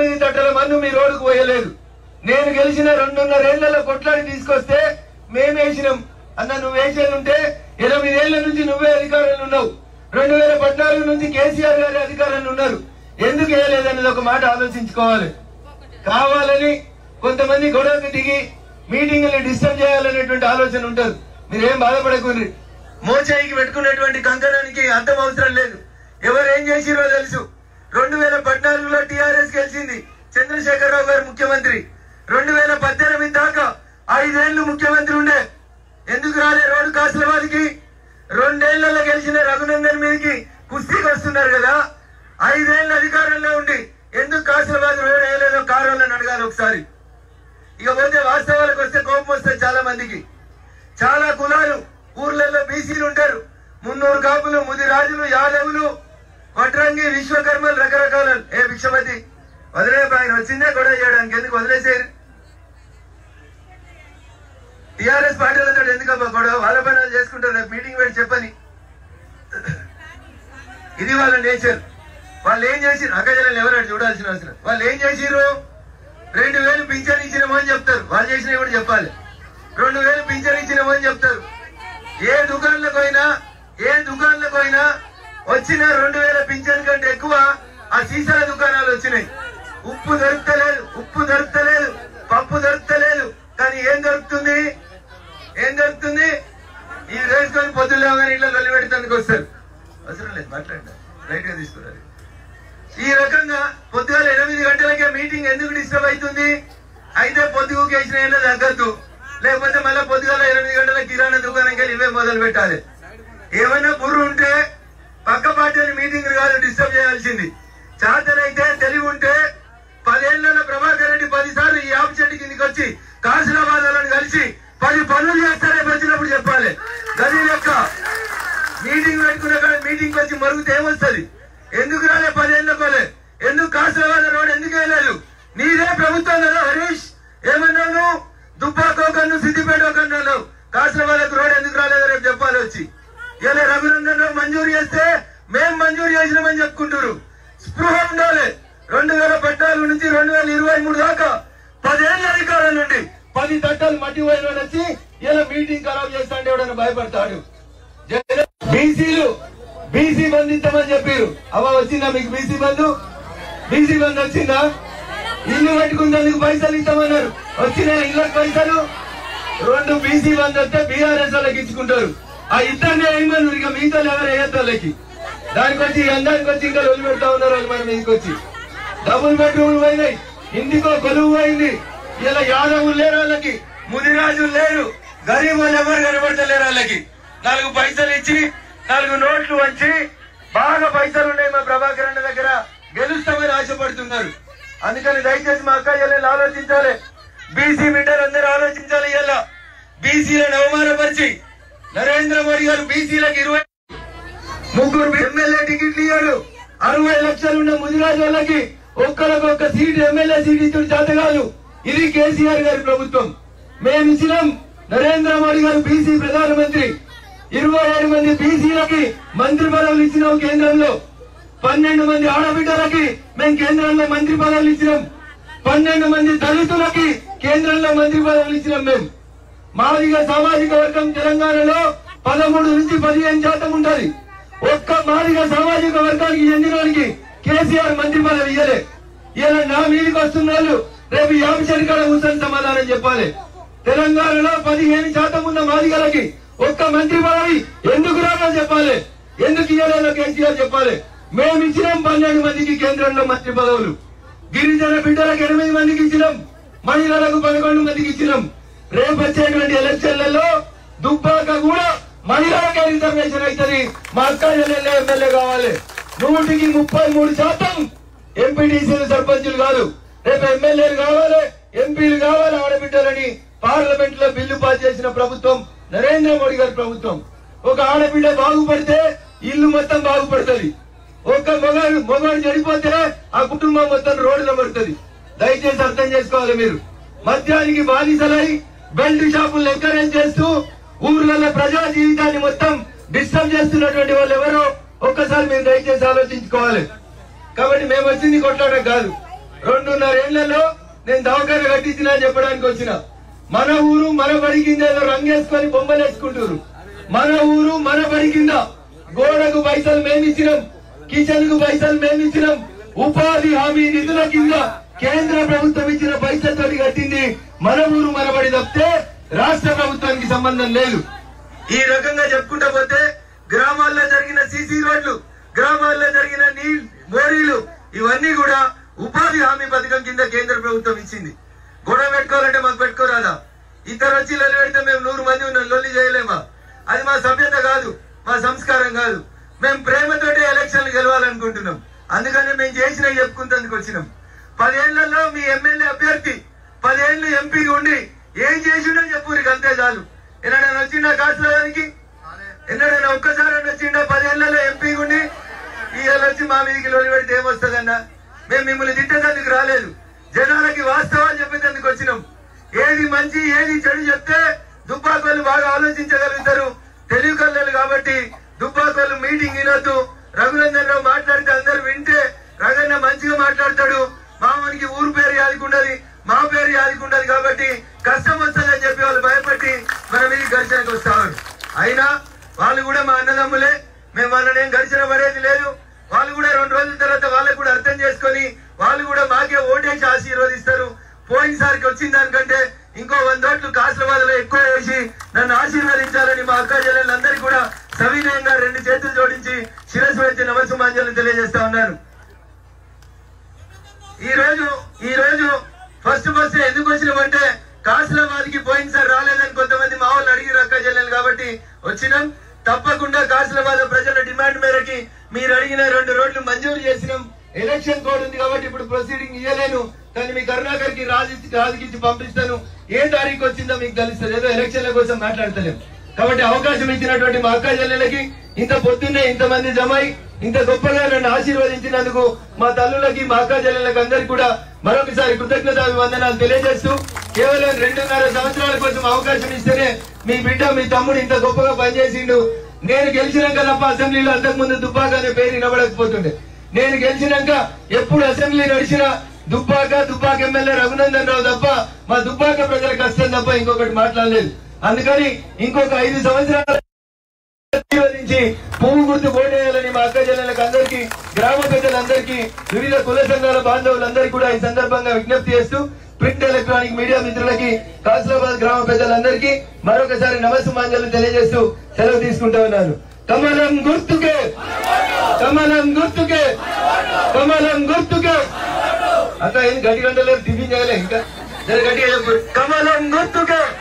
తొమ్మిది తట్టల మన్ను మీ రోడ్డుకు పోయలేదు నేను గెలిచిన రెండున్నరేళ్లలో కొట్లాడి తీసుకొస్తే మేమేసినాం అన్న నువ్వు వేసేది ఉంటే ఎనిమిదేళ్ల నుంచి నువ్వే అధికారంలో ఉన్నావు రెండు వేల పద్నాలుగు నుంచి కేసీఆర్ గారి అధికారంలో ఉన్నారు ఎందుకు వేయలేదనేది ఒక మాట ఆలోచించుకోవాలి కావాలని కొంతమంది గొడవకు దిగి మీటింగ్ని డిస్టర్బ్ చేయాలనేటువంటి ఆలోచన ఉంటుంది మీరేం బాధపడకూరి మోచాయికి పెట్టుకున్నటువంటి కంకణానికి అర్థం అవసరం లేదు ఎవరు ఏం చేసిరో తెలుసు రెండు వేల పద్నాలుగులో టీఆర్ఎస్ గెలిచింది చంద్రశేఖరరావు గారు ముఖ్యమంత్రి రెండు వేల పద్దెనిమిది దాకా ఐదేళ్లు ముఖ్యమంత్రి ఉండే ఎందుకు రాలే రోడ్డు కాసులవాదికి రెండేళ్లలో గెలిచిన రఘునందన్ మీదకి కుస్తీకి వస్తున్నారు కదా ఐదేళ్ల అధికారంలో ఉండి ఎందుకు కాసులవాది రోడ్ వేయలేదో కారణాలను అడగాలి ఒకసారి ఇక పోతే వాస్తవాలకు వస్తే కోపం వస్తుంది చాలా మందికి చాలా కులాలు ఊర్లలో బీసీలు ఉంటారు మున్నూరు కాపులు ముది రాజులు యాదవులు వడ్రంగి విశ్వకర్మలు రకరకాల ఏ భిక్షపతి వదిలే ఆయన వచ్చిందే గొడవ చేయడానికి ఎందుకు వదిలేసేరు టిఆర్ఎస్ పార్టీలతో ఎందుకమ్మా గొడవ వాళ్ళ పని వాళ్ళు చేసుకుంటారు రేపు మీటింగ్ పెట్టి చెప్పని ఇది వాళ్ళ నేచర్ వాళ్ళు ఏం చేసిరు అక్కజలను ఎవరైనా చూడాల్సిన అవసరం వాళ్ళు ఏం చేసిరు రెండు వేలు పింఛన్ ఇచ్చినామని చెప్తారు వాళ్ళు చేసినవి కూడా చెప్పాలి రెండు వేలు పింఛన్ ఇచ్చినామని చెప్తారు ఏ దుకాణంలోకి పోయినా ఏ దుకాణంలోకి పోయినా వచ్చిన రెండు వేల పింఛన్ కంటే ఎక్కువ ఆ సీసాల దుకాణాలు వచ్చినాయి ఉప్పు దొరుకుతలేదు ఉప్పు దొరుకుతలేదు పప్పు దొరుకుతలేదు కానీ ఏం దొరుకుతుంది ఏం దొరుకుతుంది ఈ వేసుకొని పొద్దున్న లేవగానే ఇళ్ళ లొల్లి పెడతానికి వస్తారు అవసరం లేదు మాట్లాడండి రైట్ గా తీసుకున్నారు ఈ రకంగా పొద్దుగాల ఎనిమిది గంటలకే మీటింగ్ ఎందుకు డిస్టర్బ్ అవుతుంది అయితే పొద్దుగుకి వేసిన ఏళ్ళ తగ్గద్దు లేకపోతే మళ్ళీ పొద్దుగాల ఎనిమిది గంటల కిరాణా దుకాణంకి వెళ్ళి ఇవే మొదలు పెట్టాలి ఏమైనా బుర్రు ఉంటే పక్క పార్టీని మీటింగ్ కాదు డిస్టర్బ్ చేయాల్సింది చేతనైతే తెలివి ఉంటే పదేళ్ల ప్రభాకర్ రెడ్డి పది సార్లు ఈ ఆపు చెట్టు కిందకి వచ్చి కాసినాబాద్ వాళ్ళని కలిసి పది పనులు చేస్తారే వచ్చినప్పుడు చెప్పాలి గది లెక్క మీటింగ్ పెట్టుకున్న కాడ మీటింగ్ వచ్చి మరుగుతే ఏమొస్తుంది ఎందుకు రాలే పదేళ్ళ పోలే ఎందుకు కాసులవాద రోడ్ ఎందుకు వేయలేదు నీదే ప్రభుత్వం కదా హరీష్ ఏమన్నావు నువ్వు దుబ్బాకో కన్ను సిద్దిపేట కన్నాను కాసులవాదకు రోడ్ ఎందుకు రాలేదు రేపు చెప్పాలి వచ్చి ఇలా రఘునందన్ రావు మంజూరు చేస్తే మేం మంజూరు చేసినామని చెప్పుకుంటారు స్పృహ ఉండాలి రెండు వేల పద్నాలుగు నుంచి రెండు వేల ఇరవై మూడు దాకా పదేళ్ల అధికారం నుండి పది తట్టాలు మట్టి పోయిన వాడు వచ్చి ఇలా మీటింగ్ ఖరాబ్ చేస్తాంటే ఎవడన్నా భయపడతాడు బీసీలు బీసీ బంధు ఇస్తామని చెప్పారు అవ్వ వచ్చిందా మీకు బీసీ బంధు బీసీ బంధు వచ్చిందా ఇల్లు కట్టుకున్నందుకు పైసలు ఇస్తామన్నారు వచ్చిన ఇళ్ళకి పైసలు రెండు బీసీ బంధు వస్తే బీఆర్ఎస్ వాళ్ళకి ఇచ్చుకుంటారు ఆ ఇద్దరిని వేయమన్నారు ఇక మిగతా ఎవరు వేయద్దు వాళ్ళకి దానికి వచ్చి అందానికి వచ్చి ఇంకా రోజు పెడతా ఉన్నారు వాళ్ళు మన మీదకి వచ్చి డబుల్ బెడ్రూమ్ పోయినాయి ఇంటికో కొలువు పోయింది ఇలా యాదవులు లేరు వాళ్ళకి ముదిరాజులు లేరు గరీబ్ వాళ్ళు ఎవరు కనబడతలేరు వాళ్ళకి నాలుగు పైసలు ఇచ్చి నాలుగు నోట్లు వంచి బాగా పైసలు ఉన్నాయి మా ప్రభాకర్ అన్న దగ్గర గెలుస్తామని ఆశపడుతున్నారు అందుకని దయచేసి మా అక్క చెల్లెలు ఆలోచించాలి బీసీ మీటర్ అందరూ ఆలోచించాలి ఇలా బీసీలను అవమానపరిచి నరేంద్ర మోడీ గారు బీసీలకు ఇరవై ముగ్గురు ఎమ్మెల్యే టికెట్లు ఇయ్యాడు అరవై లక్షలు ఉన్న ముదిరాజు వాళ్ళకి ఒక్కరికి ఒక్క సీట్ ఎమ్మెల్యే సీట్ ఇచ్చిన చేత కాదు ఇది కేసీఆర్ గారి ప్రభుత్వం మేము ఇచ్చినాం నరేంద్ర మోడీ గారు బీసీ ప్రధానమంత్రి ఇరవై ఏడు మంది బీసీలకి మంత్రి పదవులు ఇచ్చినాం కేంద్రంలో పన్నెండు మంది ఆడబిడ్డలకి మేము కేంద్రంలో మంత్రి పదవులు ఇచ్చినాం పన్నెండు మంది దళితులకి కేంద్రంలో మంత్రి పదవులు ఇచ్చినాం మేము మాదిగ సామాజిక వర్గం తెలంగాణలో పదమూడు నుంచి పదిహేను శాతం ఉంటది ఒక్క మాదిగ సామాజిక వర్గానికి చెందినవాడికి కేసీఆర్ మంత్రి పదవి ఇయ్యలే ఇలా నా మీదకి వస్తున్న వాళ్ళు రేపు యాభై కాడ కూర్చొని సమాధానం చెప్పాలి తెలంగాణలో పదిహేను శాతం ఉన్న మాదిగలకి ఒక్క మంత్రి పదవి ఎందుకు రాదో చెప్పాలి ఎందుకు ఇయ్యలేదో కేసీఆర్ చెప్పాలి మేము ఇచ్చినాం పన్నెండు మందికి కేంద్రంలో మంత్రి పదవులు గిరిజన బిడ్డలకు ఎనిమిది మందికి ఇచ్చినాం మహిళలకు పదకొండు మందికి ఇచ్చినాం రేపు వచ్చేటువంటి ఎలక్షన్లలో దుబ్బాక కూడా మహిళలకే రిజర్వేషన్ అవుతుంది మా అక్క చెల్లెళ్ళే ఎమ్మెల్యే కావాలి నూటికి ముప్పై మూడు శాతం ఎంపీటీసీలు సర్పంచులు కాదు రేపు ఎమ్మెల్యేలు కావాలి ఎంపీలు కావాలి ఆడబిడ్డలని పార్లమెంట్ లో బిల్లు పాస్ చేసిన ప్రభుత్వం నరేంద్ర మోడీ గారి ప్రభుత్వం ఒక ఆడబిడ్డ బాగుపడితే ఇల్లు మొత్తం బాగుపడుతుంది ఒక్క మొగాడు మొగాడు చనిపోతే ఆ కుటుంబం మొత్తం రోడ్డులో పడుతుంది దయచేసి అర్థం చేసుకోవాలి మీరు మద్యానికి బానిసలై బెల్ట్ షాపులు ఎంకరేజ్ చేస్తూ ఊర్లలో ప్రజా జీవితాన్ని మొత్తం డిస్టర్బ్ చేస్తున్నటువంటి వాళ్ళు ఎవరో ఒక్కసారి మీరు దయచేసి ఆలోచించుకోవాలి కాబట్టి మేము వచ్చింది కొట్లాడడం కాదు రెండున్నర ఏళ్లలో నేను దవాఖాన కట్టించినా చెప్పడానికి వచ్చిన మన ఊరు మన బడి కింద ఏదో రంగేసుకొని బొమ్మలు వేసుకుంటారు మన ఊరు మన బడి కింద గోడకు పైసలు మేమిచ్చినాం కిచెన్ కు పైసలు మేమిచ్చినాం ఉపాధి హామీ నిధుల కింద కేంద్ర ప్రభుత్వం ఇచ్చిన పైసలతోటి కట్టింది మన ఊరు మన బడి తప్పితే రాష్ట్ర ప్రభుత్వానికి సంబంధం లేదు ఈ రకంగా చెప్పుకుంటా పోతే గ్రామాల్లో జరిగిన సీసీ రోడ్లు గ్రామాల్లో జరిగిన నీళ్ళు మోరీలు ఇవన్నీ కూడా ఉపాధి హామీ పథకం కింద కేంద్ర ప్రభుత్వం ఇచ్చింది గొడవ పెట్టుకోవాలంటే మాకు పెట్టుకోరాదా ఇద్దరు వచ్చి లొల్లి పెడితే మేము నూరు మంది ఉన్నాం లొల్లి చేయలేమా అది మా సభ్యత కాదు మా సంస్కారం కాదు మేము ప్రేమతోటి ఎలక్షన్లు గెలవాలనుకుంటున్నాం అందుకని మేము చేసిన చెప్పుకుంటందుకు వచ్చినాం పదేళ్లలో మీ ఎమ్మెల్యే అభ్యర్థి పదేళ్లు ఎంపీగా ఉండి ఏం చేసిండో చెప్పురికి అంతే చాలు ఎన్నడైనా వచ్చిండా కాసులవానికి ఎన్నడైనా ఒక్కసారి వచ్చిండా పదేళ్లలో ఎంపీ ఉండి ఇవాళ వచ్చి మా మీదకి లోని పెడితే ఏమొస్తుందన్నా మేము మిమ్మల్ని తిట్టేందుకు రాలేదు జనాలకి వాస్తవాలు చెప్పేందుకు వచ్చినాం ఏది మంచి ఏది చెడు చెప్తే దుబ్బాకోళ్ళు బాగా ఆలోచించగలుగుతారు తెలివి కళ్ళు కాబట్టి దుబ్బాకోళ్ళు మీటింగ్ వినొద్దు రఘునందన్ రావు మాట్లాడితే అందరు వింటే రగన్న మంచిగా మాట్లాడతాడు మామూనికి ఊరు పేరు యాదికుండదు మా పేరు యాదికుండదు కాబట్టి కష్టం వస్తుందని చెప్పి వాళ్ళు భయపడి మన మీద ఘర్షణకు వస్తారు అయినా వాళ్ళు కూడా మా అన్నదమ్ములే మేము వాళ్ళని ఏం ఘర్షణ పడేది లేదు వాళ్ళు కూడా రెండు రోజుల తర్వాత వాళ్ళకు కూడా అర్థం చేసుకొని వాళ్ళు కూడా మాకే ఓటేసి ఆశీర్వదిస్తారు పోయినసారికి వచ్చిన దానికంటే ఇంకో వంద ఓట్లు కాసులవాదలో ఎక్కువ వేసి నన్ను ఆశీర్వదించాలని మా అక్క చెల్లెలందరికీ కూడా సవినయంగా రెండు చేతులు జోడించి శిరస్సు వచ్చి నమస్సుమాంజలు తెలియజేస్తా ఉన్నాను ఈ రోజు ఈ రోజు ఫస్ట్ ఫస్ట్ ఎందుకు వచ్చినామంటే కాసులవాదికి పోయినసారి రాలేదని కొంతమంది మా వాళ్ళు అడిగి అక్క చెల్లెలు కాబట్టి వచ్చినాం తప్పకుండా కాసులవాద ప్రజల డిమాండ్ మేరకి మీరు అడిగిన రెండు రోడ్లు మంజూరు చేసినాం ఎలక్షన్ కోడ్ ఉంది కాబట్టి ఇప్పుడు ప్రొసీడింగ్ ఇయ్యలేను కానీ మీ కరుణాకర్ కి రాజు రాజుకిచ్చి పంపిస్తాను ఏ తారీఖు వచ్చిందో మీకు తెలుస్తుంది ఏదో ఎలక్షన్ల కోసం మాట్లాడతలేం కాబట్టి అవకాశం ఇచ్చినటువంటి మా అక్క చెల్లెలకి ఇంత పొద్దున్నే ఇంతమంది జమై ఇంత గొప్పగా నన్ను ఆశీర్వదించినందుకు మా తల్లులకి మా అక్క చెల్లెలకి అందరికి కూడా మరొకసారి కృతజ్ఞత వందనాలు తెలియజేస్తూ కేవలం రెండున్నర సంవత్సరాల కోసం అవకాశం ఇస్తేనే మీ బిడ్డ మీ తమ్ముడు ఇంత గొప్పగా పనిచేసిండు నేను గెలిచినాక తప్ప అసెంబ్లీలో అంతకు ముందు దుబ్బాక అనే పేరు వినబడకపోతుండే నేను గెలిచినాక ఎప్పుడు అసెంబ్లీ నడిచినా దుబ్బాక దుబ్బాక ఎమ్మెల్యే రఘునందన్ రావు తప్ప మా దుబ్బాక ప్రజల కష్టం తప్ప ఇంకొకటి మాట్లాడలేదు అందుకని ఇంకొక ఐదు సంవత్సరాలు ఆశీర్వదించి పువ్వు గుర్తు ఓటేయాలని మా అక్క చెల్లెలకు అందరికీ గ్రామ పెద్దలందరికీ వివిధ కుల సంఘాల బాంధవులందరికీ కూడా ఈ సందర్భంగా విజ్ఞప్తి చేస్తూ ప్రింట్ ఎలక్ట్రానిక్ మీడియా మిత్రులకి కాసులాబాద్ గ్రామ పెద్దలందరికీ మరొకసారి నమస్సుమాంజలు తెలియజేస్తూ సెలవు తీసుకుంటా ఉన్నాను కమలం గుర్తుకే కమలం గుర్తుకే కమలం గుర్తుకే అక్క ఏం గట్టి గంటలేదు టిఫిన్ చేయలే ఇంకా జర గట్టిగా చెప్పు కమలం గుర్తుకే